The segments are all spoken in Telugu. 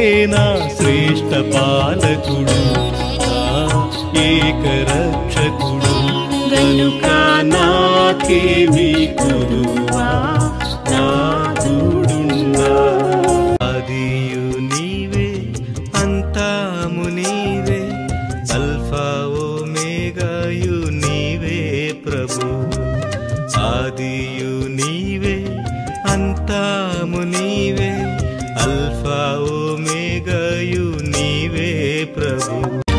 నా శ్రేష్ఠ పాలకుడు నా ఏకరక్షకుడు గనుక నాకేమి కురువా నా తోడుండా ఆదియు నీవే అంతాము నీవే అల్ఫా ఓమేగాయు నీవే ప్రభు ఆదియు నీవే అంతాము నీవే అల్ఫా ఓమేగాయు నీవే ప్రభు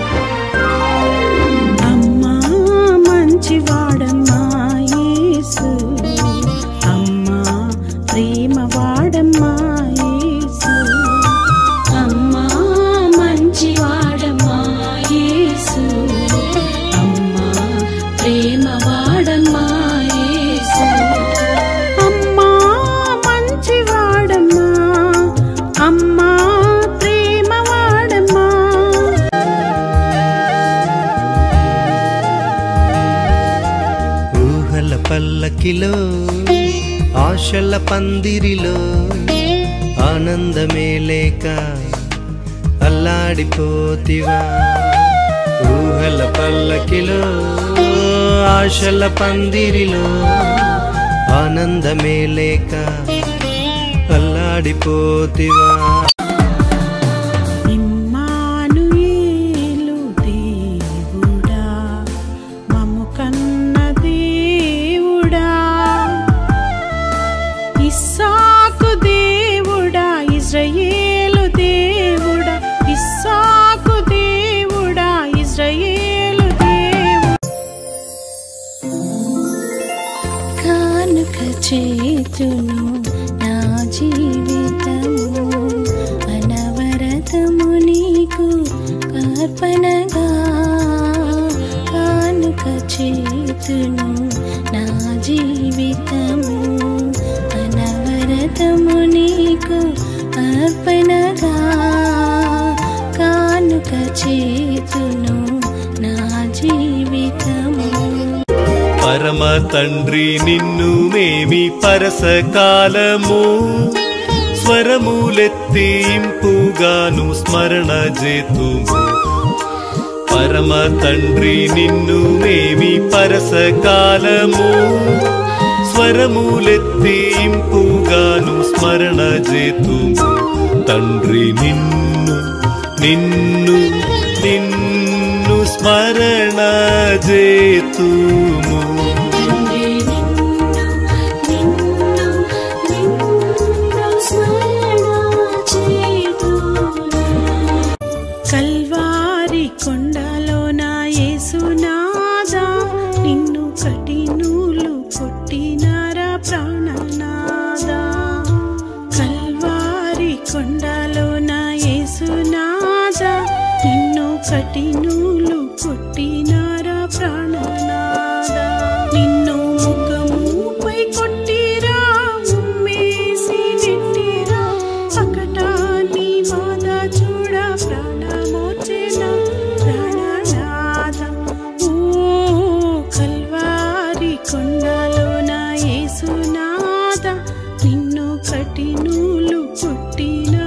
అమ్మా మంచివాడమ్మా యేసు అమ్మా ప్రేమ వాడమ్మా యేసు అమ్మా మంచివాడమ్మా యేసు అమ్మా ప్రేమ వాడమ్మా యేసు అమ్మా మంచివాడమ్మా అమ్మా ప్రేమ వాడమ్మా ఊహల పల్లకిలో ఆశల పందిరిలో ఆనందమే లేక అల్లాడిపోతివా ఊహల పల్లకిలో ఆశల పందిరిలో ఆనందమే లేక అల్లాడిపోతివా ఇమ్మానుయేలు దేవుడా మమ్ము కన్న దేవుడా ఇస్సాకు దేవుడా ఇజ్రాయేలు దేవుడా ఇస్సాకు దేవుడా ఇజ్రాయేలు దేవుడా కానుక చేతును నా జీవితము అనవరతము నీకు కార్పణగా కానుక చేతును నా జీవితము అనవరతము నీకు అర్పణగా కానుక చేతును నా జీవితము పరమ తండ్రి నిన్ను మేమి పరసకాలము స్వరములెత్తి ఇంపుగాను స్మరణ చేతుము పరమ తండ్రి నిన్ను మేమి పరసకాలము స్వరములెత్తి ఇంపుగాను స్మరణ చేతుము తండ్రి నిన్ను నిన్ను నిన్ను స్మరణ చేతుము కల్వారి కొండలో నా యేసునాదా నిన్ను కఠినూలు కొట్టినారా ప్రాణనాదా కల్వారి కొండలో నా యేసునాదా నిన్ను కఠినూలు కొట్టినారా ప్రాణనాదా నిన్ను ముఖముపై కొట్టిరా ఉమ్మేసి నెట్టిరా అకటా నీ బాధ చూడ ప్రాణమోచేన ప్రాణనాద ఓ కల్వారి కొండలో నా యేసునాద నిన్ను కఠినూలు కొట్టిన